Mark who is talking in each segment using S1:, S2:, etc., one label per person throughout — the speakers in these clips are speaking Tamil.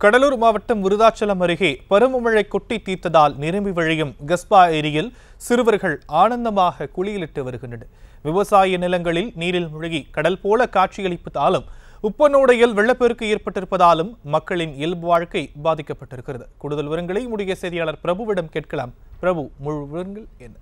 S1: கடலூர் மாவட்டம் விருதாச்சலம் அருகே பருவமழை கொட்டி தீர்த்ததால் நிரம்பி வழியும் கஸ்பா ஏரியில் சிறுவர்கள் ஆனந்தமாக குளியலிட்டு வருகின்றனர் விவசாய நிலங்களில் நீரில் மூழ்கி கடல் போல காட்சியளிப்பதாலும் உப்பனோடையில் வெள்ளப்பெருக்கு ஏற்பட்டிருப்பதாலும் மக்களின் இயல்பு வாழ்க்கை பாதிக்கப்பட்டிருக்கிறது கூடுதல் விவரங்களை முடிய செய்தியாளர் பிரபுவிடம் கேட்கலாம் பிரபு முழு விவரங்கள் என்ன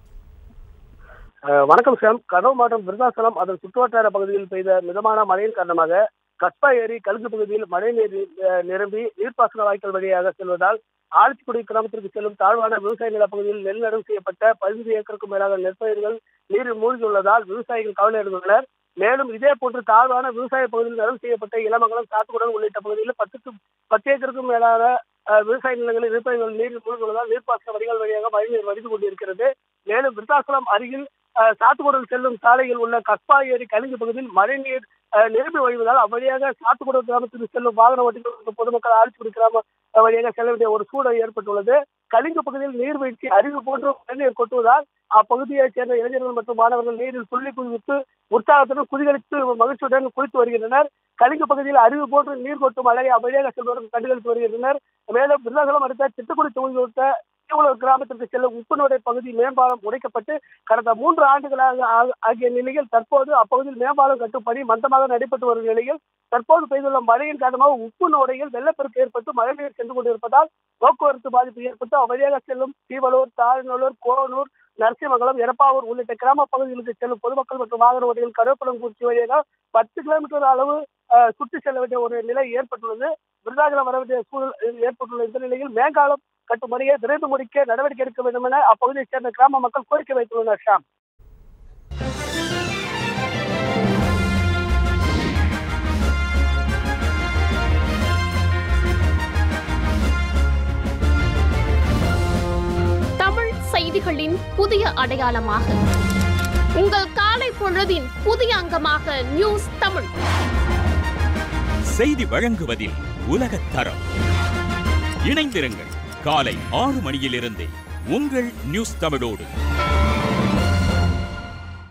S2: அஹ் வணக்கம் சாம் கடவு மாவட்டம் விருதாசலம் அதன் சுற்றுவட்டார பகுதியில் பெய்த மிதமான மழையின் காரணமாக கஸ்பா ஏரி கழுகு பகுதியில் மழை நீர் அஹ், நிரம்பி நீர்ப்பாசன வாய்க்கால் வழியாக செல்வதால் ஆழ்த்திக்குடி கிராமத்திற்கு செல்லும் தாழ்வான விவசாய நில பகுதியில் நெல் நடவு செய்யப்பட்ட பதினைந்து ஏக்கருக்கும் மேலான நெற்பயிர்கள் நீரில் மூழ்கியுள்ளதால் விவசாயிகள் கவலை அடைந்துள்ளனர் மேலும் இதே போன்று தாழ்வான விவசாய பகுதியில் நடவு செய்யப்பட்ட இளமங்கலம் சாத்துக்குடன் உள்ளிட்ட பகுதியில் பத்துக்கும் பத்து ஏக்கருக்கும் மேலான அஹ், விவசாய நிலங்களில் நெற்பயிர்கள் நீரில் மூழ்கியுள்ளதால் நீர்ப்பாசன வடிகால் வழியாக மழைநீர் வடிந்து கொண்டிருக்கிறது மேலும் விருத்தாசலம் அருகில் அஹ், சாத்துக்குடன் செல்லும் சாலையில் உள்ள கஸ்பா ஏரி கலிங்கு பகுதியில் மழைநீர் அஹ், நிரம்பி வழிவதால் அவ்வழியாக சாத்துக்குடன் கிராமத்திற்கு செல்லும் வாகன ஓட்டிகள் மற்றும் பொதுமக்கள் ஆழ்ச்சிக்குடி கிராம அஹ், வழியாக செல்ல வேண்டிய ஒரு சூழல் ஏற்பட்டுள்ளது கலிங்கு பகுதியில் நீர்வீழ்ச்சி அருவி போன்று மழைநீர் கொட்டுவதால் அப்பகுதியைச் சேர்ந்த இளைஞர்கள் மற்றும் மாணவர்கள் நீரில் துள்ளி குதித்து உற்சாகத்துடன் குதிகளித்து மகிழ்ச்சியுடன் குளித்து வருகின்றனர் கலிங்கு பகுதியில் அருவி போன்று நீர் கொட்டும் மழையை அவ்வழியாக செல்வதற்கு கண்டுகளித்து வருகின்றனர் மேலும் விருதாசலம் அடுத்த சிட்டுக்குடி தொகுதியில் உள்ள தீவலூர் கிராமத்திற்கு செல்லும் உப்புநோடை பகுதி மேம்பாலம் உடைக்கப்பட்டு கடந்த மூன்று ஆண்டுகளாக ஆ- ஆகிய நிலையில் தற்போது அப்பகுதியில் மேம்பாலம் கட்டும் பணி மந்தமாக நடைபெற்று வரும் நிலையில் தற்போது பெய்துள்ள மழையின் காரணமாக உப்பு நோடையில் வெள்ளப்பெருக்கு ஏற்பட்டு மழைநீர் சென்று கொண்டிருப்பதால் போக்குவரத்து பாதிப்பு ஏற்பட்டு அவ்வழியாக செல்லும் தீவலூர் தாழ்நல்லூர் கோனூர் நரசிம்மங்கலம் எரப்பாவூர் உள்ளிட்ட கிராம பகுதிகளுக்கு செல்லும் பொதுமக்கள் மற்றும் வாகன ஓட்டிகள் கருவேப்பளங்குறிச்சி வழியாக பத்து கிலோமீட்டர் அளவு அஹ், சுற்றி செல்ல வேண்டிய ஒரு நிலை ஏற்பட்டுள்ளது விருதாச்சலம் வர வேண்டிய சூழல் ஏற்பட்டுள்ள இந்த நிலையில் மேம்பாலம் கட்டும் பணியை விரைந்து முடிக்க நடவடிக்கை எடுக்க வேண்டும் என அப்பகுதியைச் சேர்ந்த கிராம மக்கள் கோரிக்கை வைத்துள்ளனர் ஷாம்
S3: தமிழ் செய்திகளின் புதிய அடையாளமாக உங்கள் காலை பொழுதின் புதிய அங்கமாக நியூஸ் தமிழ்
S4: செய்தி வழங்குவதில் உலகத் தரம் இணைந்திருங்கள் காலை ஆறு மணியிலிருந்தே உங்கள் நியூஸ் தமிழோடு